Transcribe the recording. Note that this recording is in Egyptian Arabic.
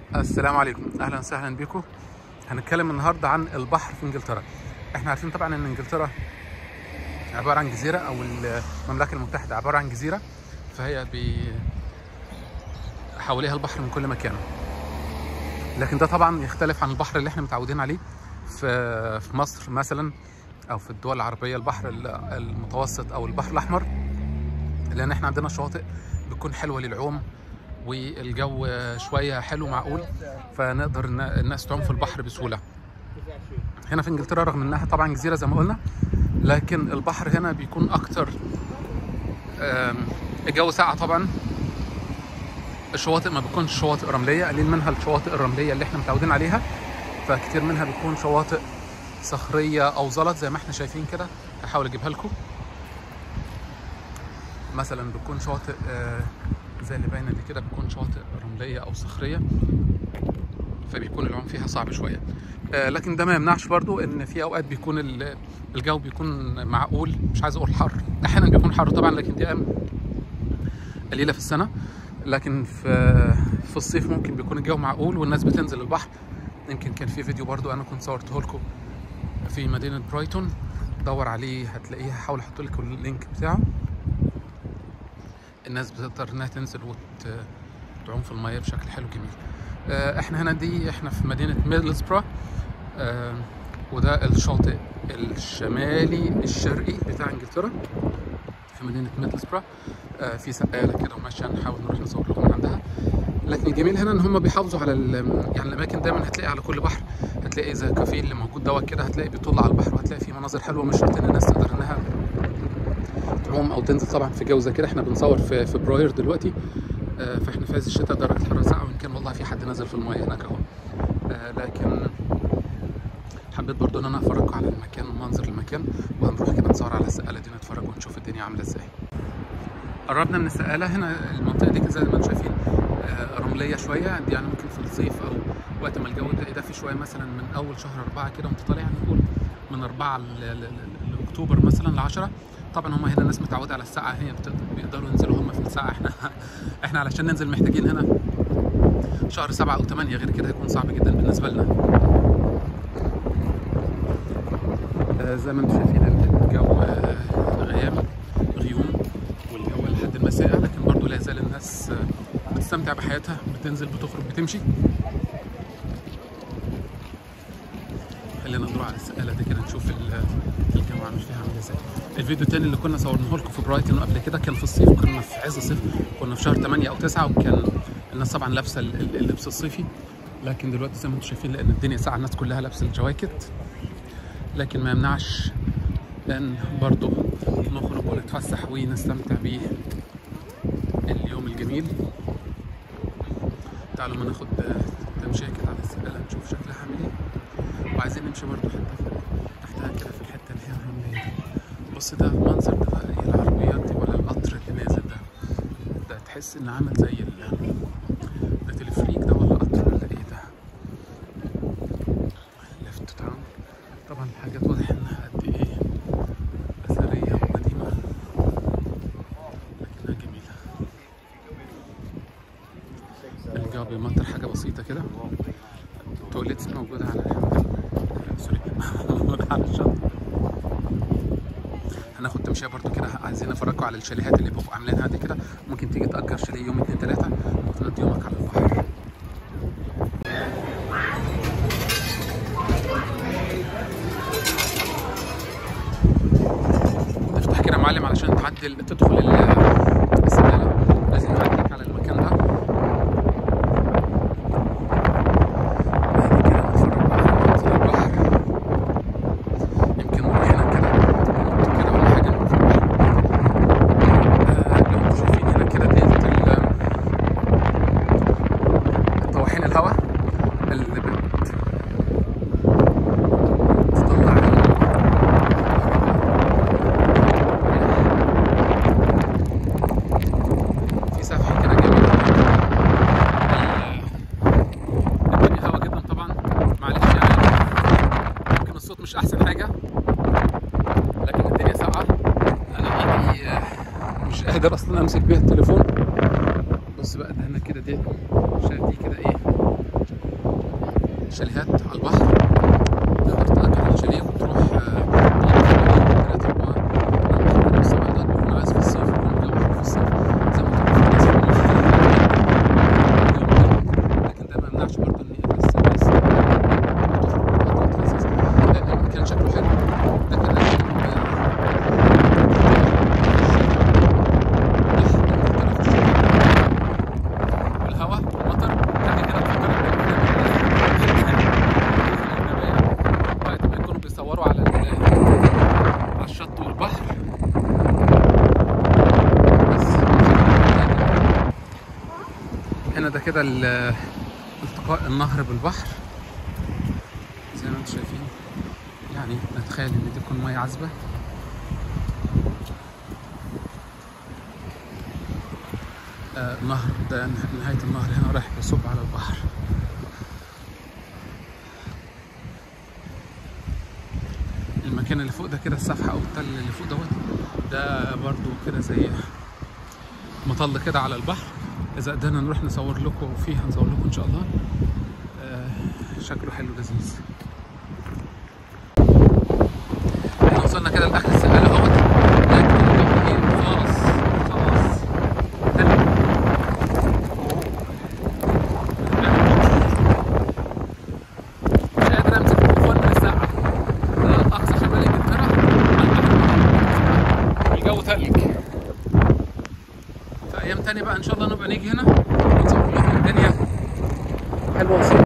السلام عليكم اهلا وسهلا بكم هنتكلم النهارده عن البحر في انجلترا احنا عارفين طبعا ان انجلترا عباره عن جزيره او المملكه المتحده عباره عن جزيره فهي بي حواليها البحر من كل مكان لكن ده طبعا يختلف عن البحر اللي احنا متعودين عليه في في مصر مثلا او في الدول العربيه البحر المتوسط او البحر الاحمر لان احنا عندنا شواطئ بتكون حلوه للعوم والجو شويه حلو معقول فنقدر الناس تعوم في البحر بسهوله هنا في انجلترا رغم انها طبعا جزيره زي ما قلنا لكن البحر هنا بيكون اكتر الجو ساقع طبعا الشواطئ ما بتكونش شواطئ رمليه قليل منها الشواطئ الرمليه اللي احنا متعودين عليها فكتير منها بتكون شواطئ صخريه او زلط زي ما احنا شايفين كده هحاول اجيبها لكم مثلا بتكون شواطئ زي اللي باينه دي كده بتكون شواطئ رمليه او صخريه فبيكون العوم فيها صعب شويه آه لكن ده ما يمنعش برضو ان في اوقات بيكون الجو بيكون معقول مش عايز اقول حر احيانا بيكون حر طبعا لكن دي ايام قليله في السنه لكن في في الصيف ممكن بيكون الجو معقول والناس بتنزل البحر يمكن كان في فيديو برضو انا كنت صورته لكم في مدينه برايتون دور عليه هتلاقيه هحاول احط لكم اللينك بتاعه الناس بتقدر انها تنزل وتعوم في الميه بشكل حلو جميل احنا هنا دي احنا في مدينه ميدلسبرا اه وده الشاطئ الشمالي الشرقي بتاع انجلترا في مدينه ميدلسبرا اه في سقاله كده وماشيه نحاول نروح نصور لكم من عندها لكن الجميل هنا ان هم بيحافظوا على يعني الاماكن دايما هتلاقي على كل بحر هتلاقي زي كافيه اللي موجود دوت كده هتلاقي بيطل على البحر وهتلاقي فيه مناظر حلوه مش شرط ان الناس تقدر انها تعوم او تنزل طبعا في جو زي كده احنا بنصور في فبراير دلوقتي آه فاحنا في عز الشتاء درجه الحراره ساعه وان كان والله في حد نزل في المايه هناك اهو آه لكن حبيت برضو ان انا افرجكم على المكان ومنظر المكان وهنروح كده نصور على السقاله دي نتفرج ونشوف الدنيا عامله ازاي قربنا من السقاله هنا المنطقه دي زي ما انتم شايفين آه رمليه شويه يعني ممكن في الصيف او وقت ما الجو تلاقي دافي شويه مثلا من اول شهر أربعة كده وانت طالع يعني نقول من أربعة لاكتوبر مثلا ل 10 طبعا هم هنا الناس متعوده على الساعه هي بيقدروا ينزلوا هم في الساعه احنا احنا علشان ننزل محتاجين هنا شهر سبعة او ثمانية غير كده هيكون صعب جدا بالنسبه لنا آه زي ما انتم شايفين الجو آه غيام غيوم والجو لحد المساء لكن برضو لا يزال الناس آه بتستمتع بحياتها بتنزل بتخرج بتمشي خلينا نروح على السقاله دي كده نشوف الجو عامل فيها عامل ازاي الفيديو التاني اللي كنا صورناه لكم في برايتون قبل كده كان في الصيف كنا في عز الصيف كنا في شهر 8 او 9 وكان الناس طبعا لابسه اللبس الصيفي لكن دلوقتي زي ما انتم شايفين لان الدنيا ساعه الناس كلها لابسه الجواكت لكن ما يمنعش ان برضو نخرج ونتفسح ونستمتع باليوم الجميل تعالوا ما ناخد تمشيه كده على السقاله نشوف شكلها عامل ايه وعايزين نمشي برضو حتى تحتها كده في الحته اللي هي الرمليه دي بص ده المنظر ده بقى ايه العربيات دي ولا القطر اللي نازل ده ده تحس ان عامل زي ال ده تلفريك ده ولا قطر ولا ايه ده لفت تاون طبعا الحاجات واضح انها قد ايه اثريه وقديمه لكنها جميله الجو بيمطر حاجه بسيطه كده التواليت موجوده على سوري موجوده على الشط هناخد تمشيه برضو كده عايزين نفرجكم على الشاليهات اللي بيبقوا عاملينها دي كده ممكن تيجي تأجر شاليه يوم اتنين تلاتة وتقضي يومك على البحر تفتح كده معلم علشان تعدل تدخل السقالة لازم يوديك على المكان ده مش احسن حاجه لكن الدنيا ساقعه انا ايدي مش قادر اصلا امسك بيها التليفون بص بقى ده هنا كده دي شايف دي كده ايه شاليهات على البحر تقدر تأجر على شاليه وتروح آه، تقضي فيه يومين تلاتة أربعة على البحر بس طبعا ده بيكون عايز في الصيف بيكون الجو حلو في الصيف زي ما تعرف في ناس بتروح الجو حلو لكن ده ما يمنعش برضه إن الناس الناس تخرج وتقضي وقت لذيذ لا، المكان شكله حلو لكن لازم والهواء والمطر حاجه كده وقت ما يكونوا بيصوروا على ال- على الشط والبحر بس هنا ده كده ال- التقاء النهر بالبحر زي ما انتم شايفين يعني نتخيل ان دي تكون ميه عذبه آه، نهر ده نه- نهاية النهر هنا رايح يصب على البحر المكان اللي فوق ده كده السفحة أو التل اللي فوق دوت ده برضو كده زي مطل كده على البحر إذا قدرنا نروح نصور لكم فيه هنصور لكم إن شاء الله آه، شكله حلو لذيذ احنا وصلنا كده لآخر السهل اهوت لكن الجو ايه خلاص خلاص حلو مش قادر امسك التليفون من الساعة ده اقصى شمال انجلترا على البحر. الجو تلج في ايام تانية بقى ان شاء الله نبقى نيجي هنا ونصور لكم الدنيا حلوة